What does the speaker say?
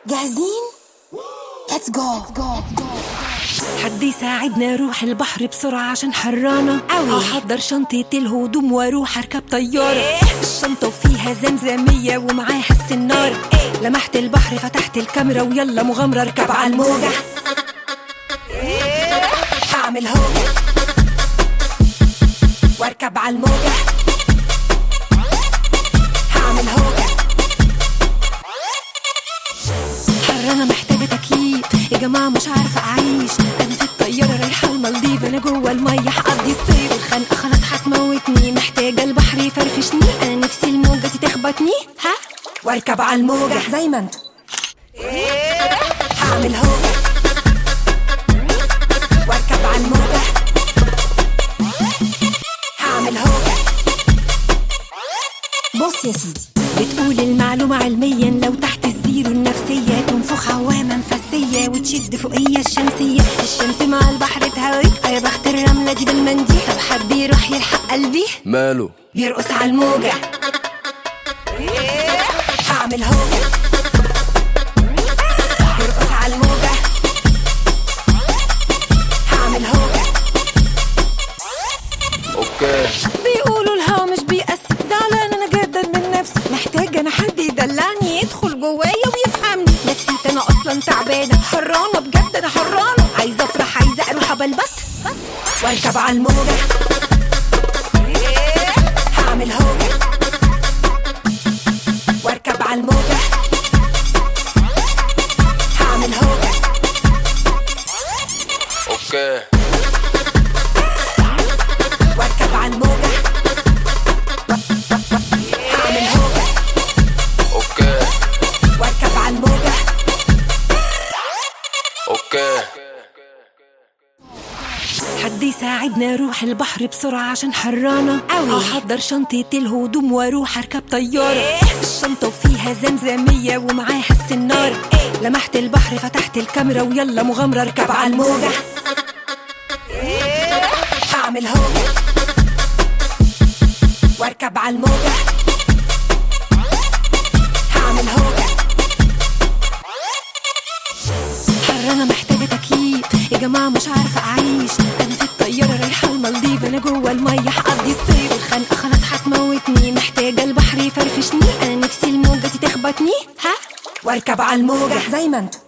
جاهزين؟ Let's go حد يساعدنا اروح البحر بسرعة عشان حرانة أوي. احضر شنطة الهدوم واروح اركب طيارة الشنطة وفيها زمزمية ومعاها السنارة لمحت البحر فتحت الكاميرا ويلا مغامرة اركب على الموجة هعمل هوجة واركب على الموجة هعمل هوجة حر انا محتاجة تكييف يا جماعة مش عارفة اعيش انا في الطيارة رايحة المالديف انا جوه المية هقضي الصيف الخنقة خلاص هتموتني محتاجة البحر يفرفشني انا نفسي الموجة دي تخبطني ها واركب على الموجة زي ما انتوا هعمل هوجة واركب على الموجة هعمل هوجة بص يا سيدي بتقول المعلومة علميا لو تحت الزيرو النفسية تنفخ عوامة مفسية وتشد فوقية الشمسية الشمس مع البحر تهوي يا بخت الرملة دي بالمنديل طب حد يروح يلحق قلبي ماله بيرقص على الموجة هعمل هوجة بيرقص على الموجة هعمل هوجة اوكي بيقولوا الهوا مش بيأس زعلان انا جدا من نفسي محتاجة انا حد يدلعني يدخل جوايا ويفهمني نفسيتي انا اصلا تعبانة حرانة بجد انا حرانة عايزة افرح عايزة اروح ابلبط واركب على الموجة هعمل هوجة واركب على الموجة هعمل هوجة اوكي واركب على الموجة هعمل هوجة اوكي واركب على الموجة اوكي حد يساعدنا اروح البحر بسرعة عشان حرانة أوي. احضر شنطة الهدوم واروح اركب طيارة الشنطة وفيها زمزمية ومعاها السنارة لمحت البحر فتحت الكاميرا ويلا مغامرة اركب على الموجة هعمل هوجة واركب على الموجة هعمل هوجة حر انا محتاجة تكييف يا جماعة مش عارفة اعيش انا في الطيارة رايحة المالديف انا جوه المية هقضي الصيف الخنقة خلاص هتموتني محتاجة البحر يفرفشني انا نفسي الموجة دي تخبطني ها واركب على الموجة زي ما انتوا